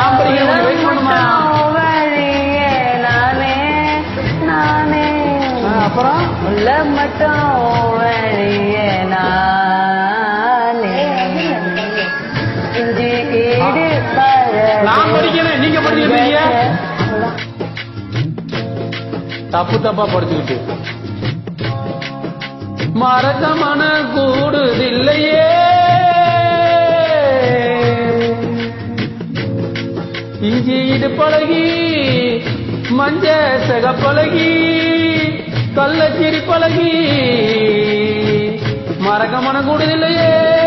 நான் படிக்கிறேன் கொஞ்சம் வெயிட் பண்ணுமா வழியே நானே நானே ஆ, அப்புறம் உள்ள மட்டும் வழியே நானே இஞ்சி ஈடு நான் படிக்கிறேன் நீங்க படிக்கிறீங்க தப்பு தப்பா படிச்சுக்கிட்டு மறக்க மன கூடுதில்லையே இஞ்சி இடு பழகி மஞ்ச சக பழகி கள்ளச்சிரி பழகி மறக்க மன கூடுதில்லையே